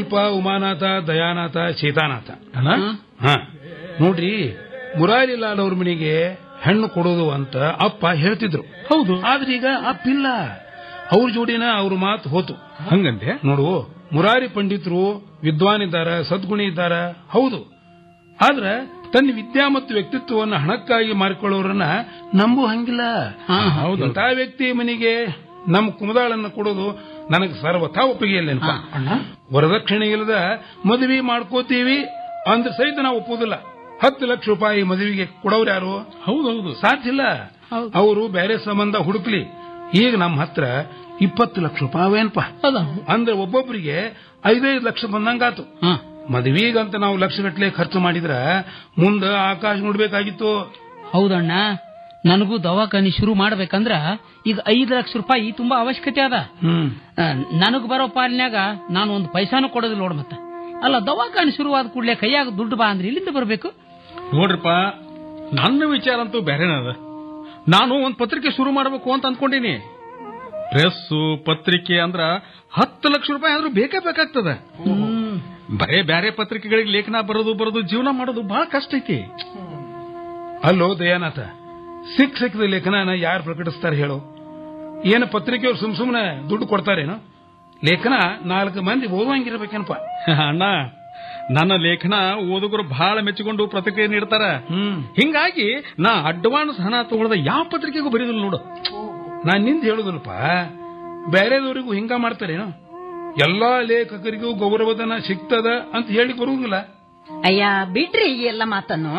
ಅಲ್ಪ ಉಮಾನಾಥ ದಯಾನಾಥ ಚೇತಾನಾಥ ಅಣ್ಣ ಹಾ ನೋಡ್ರಿ ಮುರಾರಿ ಲಾಲ್ ಅವ್ರ ಮನೆಗೆ ಹೆಣ್ಣು ಕೊಡೋದು ಅಂತ ಅಪ್ಪ ಹೇಳ್ತಿದ್ರು ಹೌದು ಆದ್ರೆ ಈಗ ಅಪ್ಪಿಲ್ಲ ಅವ್ರ ಜೋಡಿನ ಅವ್ರ ಮಾತು ಹೋತು ಹಂಗಂದೆ ನೋಡು ಮುರಾರಿ ಪಂಡಿತರು ವಿದ್ವಾನ್ ಇದ್ದಾರ ಸದ್ಗುಣಿ ಇದ್ದಾರ ಹೌದು ಆದ್ರ ತನ್ನ ವಿದ್ಯಾ ಮತ್ತು ವ್ಯಕ್ತಿತ್ವವನ್ನು ಹಣಕ್ಕಾಗಿ ಮಾರಿಕೊಳ್ಳೋರನ್ನ ನಂಬು ಹಂಗಿಲ್ಲ ಹೌದು. ಇಂಥ ವ್ಯಕ್ತಿ ಮನೆಗೆ ನಮ್ಮ ಕುಮದಾಳನ್ನ ಕೊಡೋದು ನನಗೆ ಸರ್ವಥಾ ಒಪ್ಪಿಗೆ ಇಲ್ಲೇನಪ್ಪ ವರದಕ್ಷಿಣೆ ಇಲ್ಲದ ಮದುವೆ ಮಾಡ್ಕೋತೀವಿ ಅಂದ್ರೆ ಸಹಿತ ನಾವು ಒಪ್ಪೋದಿಲ್ಲ ಹತ್ತು ಲಕ್ಷ ರೂಪಾಯಿ ಮದುವೆಗೆ ಕೊಡೋರು ಯಾರು ಹೌದೌದು ಸಾಧ್ಯ ಇಲ್ಲ ಅವರು ಬೇರೆ ಸಂಬಂಧ ಹುಡುಕ್ಲಿ ಈಗ ನಮ್ಮ ಹತ್ರ ಇಪ್ಪತ್ತು ಲಕ್ಷ ರೂಪಾಯಿ ಅವೇನಪ್ಪ ಅಂದ್ರೆ ಒಬ್ಬೊಬ್ಬರಿಗೆ ಐದೈದು ಲಕ್ಷ ಬಂದಂಗಾತು ಮದುವೆಗಂತ ನಾವು ಲಕ್ಷಗಟ್ಲೆ ಖರ್ಚು ಮಾಡಿದ್ರ ಮುಂದ ಆಕಾಶ ನೋಡ್ಬೇಕಾಗಿತ್ತು ಹೌದಣ್ಣ ನನಗೂ ದವಾಖಾನಿ ಶುರು ಮಾಡ್ಬೇಕಂದ್ರ ಈಗ ಐದು ಲಕ್ಷ ರೂಪಾಯಿ ತುಂಬಾ ಅವಶ್ಯಕತೆ ಅದ ಹ್ಮ್ ನನಗ್ ಬರೋ ಪಾಲಿನ್ಯಾಗ ನಾನು ಒಂದು ಪೈಸಾನು ಕೊಡೋದಿಲ್ಲ ನೋಡ್ ಮತ್ತೆ ಅಲ್ಲ ದವಾಖಾನಿ ಶುರುವಾದ ಕೂಡಲೇ ಕೈಯಾಗ ದುಡ್ಡು ಬಾ ಅಂದ್ರೆ ಇಲ್ಲಿಂದ ಬರ್ಬೇಕು ನೋಡ್ರಪ್ಪ ನನ್ನ ವಿಚಾರ ಅಂತೂ ಬೇರೆನೇ ಅದ ನಾನು ಒಂದ್ ಪತ್ರಿಕೆ ಶುರು ಮಾಡಬೇಕು ಅಂತ ಅನ್ಕೊಂಡೀನಿ ಪ್ರೆಸ್ ಪತ್ರಿಕೆ ಅಂದ್ರ ಹತ್ತು ಲಕ್ಷ ರೂಪಾಯಿ ಆದ್ರೂ ಬೇಕೇ ಬೇಕಾಗ್ತದ ಬರೇ ಬ್ಯಾರೆ ಪತ್ರಿಕೆಗಳಿಗೆ ಲೇಖನ ಬರೋದು ಬರೋದು ಜೀವನ ಮಾಡೋದು ಬಹಳ ಕಷ್ಟ ಐತಿ ಅಲ್ಲೋ ದಯಾನಾಥ ಸಿಕ್ ಸಿಕ್ಕದ ಲೇಖನ ಯಾರು ಪ್ರಕಟಿಸ್ತಾರೆ ಹೇಳು ಏನು ಪತ್ರಿಕೆಯವ್ರು ಸುಮ್ ಸುಮ್ನೆ ದುಡ್ಡು ಕೊಡ್ತಾರೇನು ಲೇಖನ ನಾಲ್ಕು ಮಂದಿ ಓದುವಂಗಿರ್ಬೇಕೇನಪ್ಪ ಅಣ್ಣ ನನ್ನ ಲೇಖನ ಓದುಗರು ಬಹಳ ಮೆಚ್ಚಿಕೊಂಡು ಪ್ರತಿಕ್ರಿಯೆ ನೀಡ್ತಾರ ಹ್ಮ್ ಹಿಂಗಾಗಿ ನಾ ಅಡ್ವಾನ್ಸ್ ಹಣ ತಗೊಳ್ಳದ ಯಾವ ಪತ್ರಿಕೆಗೂ ಬರೀದಿಲ್ಲ ನೋಡು ನಾನ್ ನಿಂದ ಹೇಳುದಲ್ಪ ಬೇರೆದವರಿಗೂ ಹಿಂಗ ಮಾಡ್ತಾರೇನು ಎಲ್ಲಾ ಲೇಖಕರಿಗೂ ಗೌರವಧನ ಸಿಗ್ತದ ಅಂತ ಹೇಳಿ ಬರುವುದಿಲ್ಲ ಅಯ್ಯ ಬಿಡ್ರಿ ಈ ಎಲ್ಲ ಮಾತನ್ನು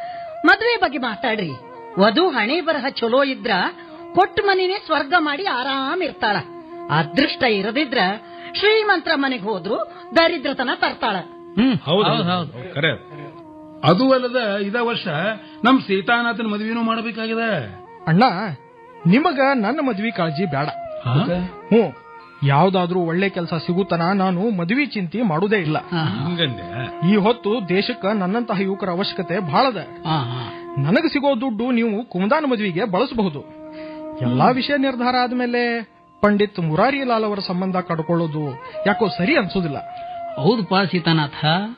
ಮದ್ವೆ ಬಗ್ಗೆ ಮಾತಾಡ್ರಿ ವಧು ಹಣೆ ಬರಹ ಚಲೋ ಇದ್ರ ಕೊಟ್ಟ ಮನಿನೇ ಸ್ವರ್ಗ ಮಾಡಿ ಆರಾಮ್ ಇರ್ತಾಳ ಅದೃಷ್ಟ ಇರದಿದ್ರ ಶ್ರೀಮಂತರ ಮನೆಗೆ ಹೋದ್ರು ದರಿದ್ರತನ ತರ್ತಾಳ ಹ್ಮ್ ಹೌದು ಹೌದು ಹೌದು ಕರೆ ಅದು ಅಲ್ಲದ ಇದ ವರ್ಷ ನಮ್ ಸೀತಾನಾಥನ ಮದುವೆನೂ ಮಾಡಬೇಕಾಗಿದೆ ಅಣ್ಣ ನಿಮಗ ನನ್ನ ಮದ್ವಿ ಕಾಳಜಿ ಬೇಡ ಹ್ಞೂ ಯಾವ್ದಾದ್ರೂ ಒಳ್ಳೆ ಕೆಲಸ ಸಿಗುತ್ತನ ನಾನು ಮದ್ವಿ ಚಿಂತೆ ಮಾಡುದೇ ಇಲ್ಲ ಹಂಗಂದೆ ಈ ಹೊತ್ತು ದೇಶಕ್ಕ ನನ್ನಂತಹ ಯುವಕರ ಅವಶ್ಯಕತೆ ಬಹಳದ ಹಾ, ಹಾ. ನನಗೆ ಸಿಗೋ ದುಡ್ಡು ನೀವು ಕುಮದಾನ ಮದುವೆಗೆ ಬಳಸಬಹುದು ಎಲ್ಲಾ ವಿಷಯ ನಿರ್ಧಾರ ಆದ್ಮೇಲೆ ಪಂಡಿತ್ ಮುರಾರಿ ಲಾಲ್ ಅವರ ಸಂಬಂಧ ಕಡ್ಕೊಳ್ಳೋದು ಯಾಕೋ ಸರಿ ಅನ್ಸೋದಿಲ್ಲ ಹೌದಪ್ಪ ಸೀತಾನಾಥ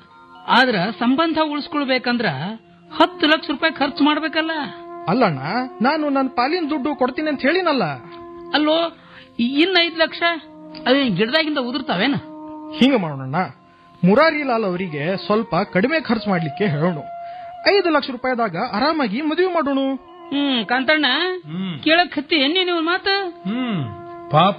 ಆದ್ರ ಸಂಬಂಧ ಉಳಿಸ್ಕೊಳ್ಬೇಕಂದ್ರ ಹತ್ತು ಲಕ್ಷ ರೂಪಾಯಿ ಖರ್ಚು ಮಾಡ್ಬೇಕಲ್ಲ ಅಲ್ಲಣ್ಣ ನಾನು ನನ್ನ ಪಾಲಿನ ದುಡ್ಡು ಕೊಡ್ತೀನಿ ಅಂತ ಹೇಳಿನಲ್ಲ ಅಲ್ಲೋ ಇನ್ನ ಐದ್ ಲಕ್ಷ ಅದೇ ಗಿಡದಾಗಿಂದ ಉದುರ್ತಾವೇನ ಹಿಂಗ ಮಾಡೋಣ ಮುರಾರಿ ಲಾಲ್ ಅವರಿಗೆ ಸ್ವಲ್ಪ ಕಡಿಮೆ ಖರ್ಚು ಮಾಡ್ಲಿಕ್ಕೆ ಹೇಳೋಣ ಐದು ಲಕ್ಷ ರೂಪಾಯಿದಾಗ ಆರಾಮಾಗಿ ಮದುವೆ ಮಾಡೋಣ ಹ್ಮ್ ಕಾಂತಣ್ಣ ಹ್ಮ್ ಕೇಳಕ್ ಹತ್ತಿ ಎನ್ನಿ ನೀವು ಮಾತ ಹ್ಮ್ ಪಾಪ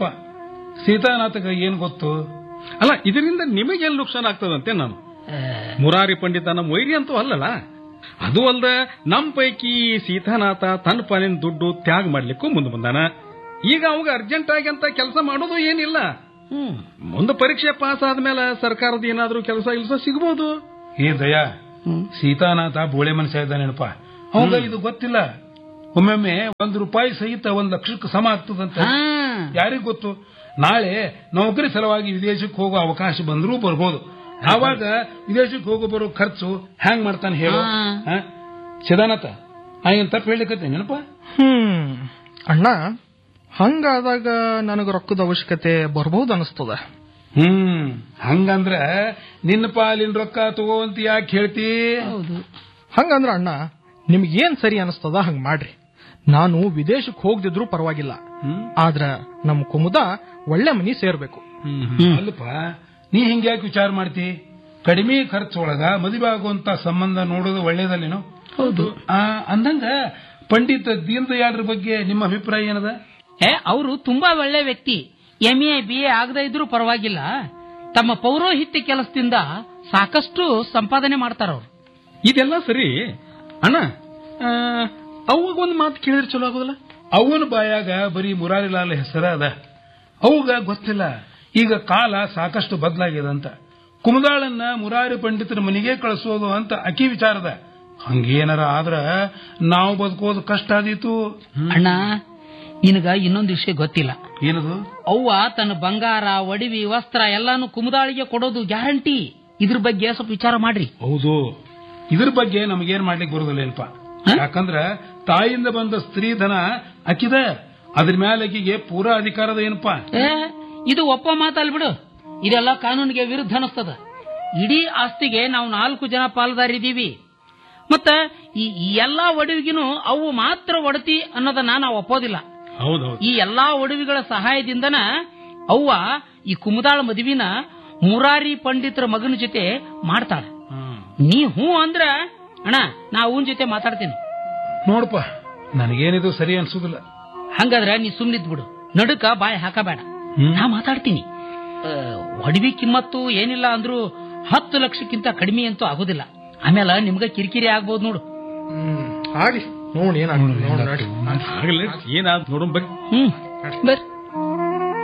ಸೀತಾನಾಥಗ ಏನ್ ಗೊತ್ತು ಅಲ್ಲ ಇದರಿಂದ ನಿಮಗೆಲ್ಲ ನುಕ್ಸಾನ ಆಗ್ತದಂತೆ ನಾನು ಮುರಾರಿ ಪಂಡಿತ ನಮ್ಮ ವೈರಿ ಅಂತೂ ಅಲ್ಲಲ್ಲ ಅದು ಅಲ್ದ ನಮ್ ಪೈಕಿ ಸೀತಾನಾಥ ತನ್ನ ಪಾಲಿನ ದುಡ್ಡು ತ್ಯಾಗ ಮಾಡ್ಲಿಕ್ಕೂ ಮುಂದೆ ಬಂದಾನ ಈಗ ಅವಾಗ ಅರ್ಜೆಂಟ್ ಆಗಿ ಅಂತ ಕೆಲಸ ಮಾಡೋದು ಏನಿಲ್ಲ ಹ್ಮ್ ಮುಂದೆ ಪರೀಕ್ಷೆ ಪಾಸ್ ಆದ್ಮೇಲೆ ಸರ್ಕಾರದ ಏನಾದ್ರೂ ಕೆಲಸ ಇಲ್ಸ ಸಿಗ್ಬೋದು ಏ ದಯಾ ಸೀತಾನಾಥ ಬೋಳೆ ಮನುಷ್ಯ ಇದ್ದಾನೇನಪ್ಪ ಅವಾಗ ಇದು ಗೊತ್ತಿಲ್ಲ ಒಮ್ಮೊಮ್ಮೆ ಒಂದು ರೂಪಾಯಿ ಸಹಿತ ಒಂದ್ ಲಕ್ಷಕ್ಕೆ ಸಮ ಆಗ್ತದಂತ ಹಾ ಯಾರಿಗ್ ಗೊತ್ತು ನಾಳೆ ನೌಕರಿ ಸಲುವಾಗಿ ವಿದೇಶಕ್ಕೆ ಹೋಗೋ ಅವಕಾಶ ಬಂದರೂ ಬರ್ಬೋದು ಆವಾಗ ವಿದೇಶಕ್ಕೆ ಹೋಗೋ ಬರೋ ಖರ್ಚು ಹ್ಯಾಂಗ್ ಮಾಡ್ತಾನೆ ಹೇಳು ಹಾ. ಹಾ? ಚಿದಾನತ ಆ ಏನ್ ತಪ್ಪು ಹೇಳಿಕತ್ತೆ ನೆನಪ ಹ್ಮ್ ಅಣ್ಣ ಹಂಗಾದಾಗ ನನಗೆ ರೊಕ್ಕದ ಅವಶ್ಯಕತೆ ಬರ್ಬಹುದು ಅನಿಸ್ತದ ಹ್ಮ್ ಹಂಗಂದ್ರ ನಿನ್ನ ಪಾಲಿನ ರೊಕ್ಕ ತಗೋ ಅಂತ ಯಾಕೆ ಹೇಳ್ತಿ ಹೌದು ಹಂಗಂದ್ರ ಅಣ್ಣ ನಿಮ್ಗೇನ್ ಸರಿ ಅನಿಸ್ತದ ಹಂಗ ಮಾಡ್ರಿ ನಾನು ವಿದೇಶಕ್ಕೆ ಹೋಗದಿದ್ರು ಪರವಾಗಿಲ್ಲ ಹ್ಮ್ ಆದ್ರ ನಮ್ ಕುಮುದ ಒಳ್ಳೆ ಮನಿ ಸೇರ್ಬೇಕು ಅಲ್ಲಪ್ಪ ನೀ ಹಿಂಗ್ಯಾಕೆ ವಿಚಾರ ಮಾಡ್ತಿ ಕಡಿಮೆ ಖರ್ಚೊಳಗ ಮದುವೆ ಆಗುವಂತ ಸಂಬಂಧ ನೋಡೋದು ಒಳ್ಳೇದಲ್ಲೇನು ಹೌದು ಆ ಅಂದಂಗ ಪಂಡಿತ ದೀನ್ ದಯಾಳ್ರ ಬಗ್ಗೆ ನಿಮ್ಮ ಅಭಿಪ್ರಾಯ ಏನದ ಏ ಅವರು ತುಂಬಾ ಒಳ್ಳೆ ವ್ಯಕ್ತಿ ಎಂ ಎ ಬಿ ಎ ಆಗದ ಇದ್ರೂ ಪರವಾಗಿಲ್ಲ ತಮ್ಮ ಪೌರೋಹಿತ್ಯ ಕೆಲಸದಿಂದ ಸಾಕಷ್ಟು ಸಂಪಾದನೆ ಮಾಡ್ತಾರ ಅವ್ರು ಇದೆಲ್ಲ ಸರಿ ಅಣ್ಣ ಆ, ಅವಾಗ ಒಂದು ಮಾತು ಕೇಳಿದ್ರೆ ಚಲೋ ಆಗೋದಿಲ್ಲ ಅವನ ಬಾಯಾಗ ಬರೀ ಮುರಾರಿಲಾಲ್ ಹೆಸರ ಅದ ಅವಾಗ ಗೊತ್ತಿಲ್ಲ ಈಗ ಕಾಲ ಸಾಕಷ್ಟು ಬದಲಾಗಿದೆ ಅಂತ ಕುಮದಾಳನ್ನ ಮುರಾರಿ ಪಂಡಿತರ ಮನೆಗೆ ಕಳಿಸೋದು ಅಂತ ಅಕಿ ವಿಚಾರದ ಹಂಗೇನಾರ ಆದ್ರ ನಾವು ಬದುಕೋದು ಕಷ್ಟ ಆದೀತು ಅಣ್ಣ ನಿನಗ ಇನ್ನೊಂದು ವಿಷಯ ಗೊತ್ತಿಲ್ಲ ಏನದು ಅವ್ವ ತನ್ನ ಬಂಗಾರ ಒಡವಿ ವಸ್ತ್ರ ಎಲ್ಲಾನು ಕುಮುದಾಳಿಗೆ ಕೊಡೋದು ಗ್ಯಾರಂಟಿ ಇದ್ರ ಬಗ್ಗೆ ಸ್ವಲ್ಪ ವಿಚಾರ ಮಾಡ್ರಿ ಹೌದು ಇದ್ರ ಬಗ್ಗೆ ನಮಗೇನ್ ಮಾಡ್ಲಿಕ್ಕೆ ಬರೋದಿಲ್ಲ ಏನಪ್ಪ ಯಾಕಂದ್ರ ತಾಯಿಯಿಂದ ಬಂದ ಸ್ತ್ರೀ ಧನ ಅಕ್ಕಿದ ಅದ್ರ ಮೇಲೆ ಆಕಿಗೆ ಪೂರಾ ಅಧಿಕಾರದ ಏನಪ್ಪಾ ಏ ಇದು ಒಪ್ಪ ಮಾತಲ್ ಬಿಡು ಇದೆಲ್ಲ ಕಾನೂನಿಗೆ ವಿರುದ್ಧ ಅನಿಸ್ತದ ಇಡೀ ಆಸ್ತಿಗೆ ನಾವು ನಾಲ್ಕು ಜನ ಪಾಲುದಾರಿದ್ದೀವಿ ಮತ್ತ ಈ ಈ ಎಲ್ಲಾ ಒಡವಿಗಿನೂ ಅವು ಮಾತ್ರ ಒಡತಿ ಅನ್ನೋದನ್ನ ನಾವು ಒಪ್ಪೋದಿಲ್ಲ ಹೌದೌದು ಈ ಎಲ್ಲಾ ಒಡವಿಗಳ ಸಹಾಯದಿಂದನ ಅವ್ವ ಈ ಕುಮುದಾಳ ಮದುವಿನ ಮುರಾರಿ ಪಂಡಿತರ ಮಗನ ಜೊತೆ ಮಾಡ್ತಾಳೆ ನೀ ಹೂ ಅಂದ್ರ ಅಣ್ಣ ನಾ ಅವನ ಜೊತೆ ಮಾತಾಡ್ತೀನಿ ನೋಡಪ್ಪ ನನಗೇನಿದು ಸರಿ ಅನ್ಸುದಿಲ್ಲ ಹಂಗಾದ್ರೆ ನೀ ಸುಮ್ನಿದ್ ಬಿಡು ನಡುಕ ಬಾಯಿ ಹಾಕಬೇಡ ನಾ ಮಾತಾಡ್ತೀನಿ ಆ, ಒಡವಿ ಕಿಮ್ಮತ್ತು ಏನಿಲ್ಲ ಅಂದ್ರೂ ಹತ್ತು ಲಕ್ಷಕ್ಕಿಂತ ಕಡಿಮೆ ಅಂತೂ ಆಗೋದಿಲ್ಲ ಆಮೇಲೆ ನಿಮ್ಗ ಕಿರಿಕಿರಿ ಆಗ್ಬೋದು ನೋಡು ಹ್ಮ್ ಆಗ್ಲಿ ನೋಡಿ ಏನಾಗ್ತದೆ ನೋಡಿ ನೋಡಿ ಆಗಲಿ ಏನಾದ್ ನೋಡೋಣ ಬರ್ರಿ ಹ್ಮ್ ಬರ್ರಿ